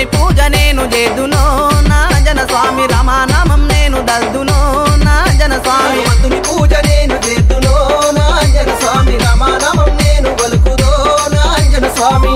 హనుమంతుని పూజ నేను చేదునో నా జన స్వామి రమానామం నేను దల్దునో నా జన స్వామి హనుమంతుని పూజ నేను చేతునో నాంజన స్వామి రమానామం నేను పలుకుదో నాంజన స్వామి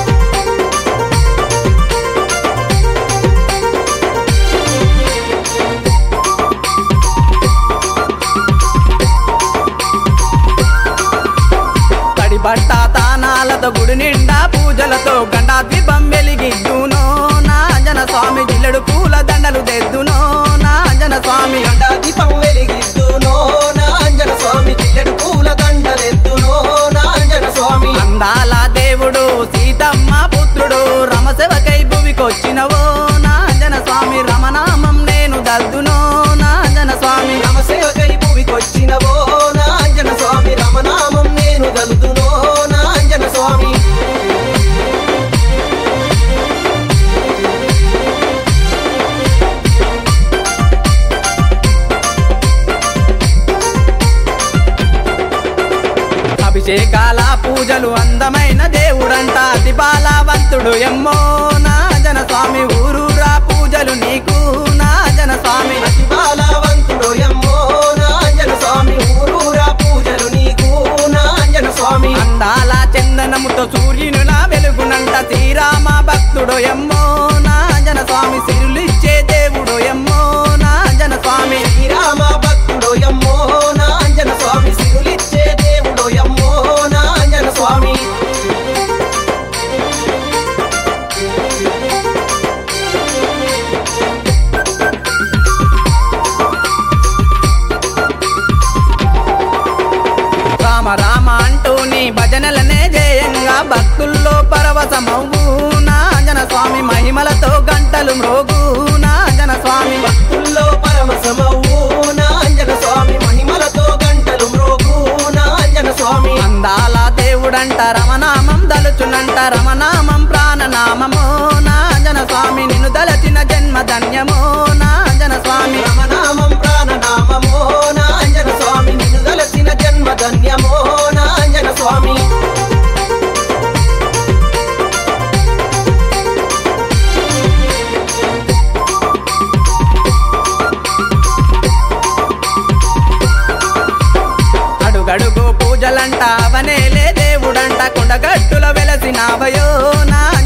తడి బట్ట తానాలతో గుడి నిండా పూజలతో గండా దీపం వెలిగిద్దునో నా జన స్వామి జిల్లెడు పూల దండలు తెద్దునో నా జన స్వామి గండా దీపం వెలిగిద్దునో నాంజన స్వామి చిల్లెడు పూల దండలెత్తునో నాంజన స్వామి అందాల దేవుడు సీతమ్మ పుత్రుడు రమశివకై భువికొచ్చినవో నా జన స్వామి రమనామం నేను దద్దునో నా జన స్వామి నమసేవకై భూమికొచ్చినవో నాంజన స్వామి రమనామం నేను గలుతునో నాంజన స్వామి అభిషేకాల పూజలు అందమైన దేవుడంట అతి బాలవంతుడు ఎమ్మో నా జన స్వామి ఊరూరా పూజలు నీకు నా జన స్వామి అతి బాలవంతుడు ఎమ్మో నాంజన స్వామి ఊరూరా పూజలు నీకు నాంజన స్వామి అందాల చందనముతో సూర్యునిలా వెలుగునంట శ్రీరామ భక్తుడు ఎమ్మో నా జన స్వామి సిరులిచ్చే దేవుడు ఎమ్మో నా జన స్వామి శ్రీరామ భక్తుడు ఎమ్మో నాంజన స్వామి సిరులిచ్చే దేవుడు ఎమ్మో నాంజన స్వామి రామ రామ అంటూ నీ భజనలనే జయంగా భక్తుల్లో పరవశమవు నా జన స్వామి మహిమలతో గంటలు మ్రోగు నా జన స్వామి భక్తుల్లో పరమసమవు నాంజన స్వామి మహిమలతో గంటలు మ్రోగు నాంజన స్వామి అందాల దేవుడంట రమనామం దలుచునంట రమనామం ప్రాణనామమో నా జన స్వామి నిన్ను దలచిన జన్మ ధన్యమో నా జన స్వామి రమనామం ప్రాణనామమో నాంజన స్వామి నిన్ను దలసిన జన్మ ధన్యమో నాంజన స్వామి అడుగడుగు పూజలంట అవనేలే దేవుడంట కొండగట్టుల వెలసినావయో నా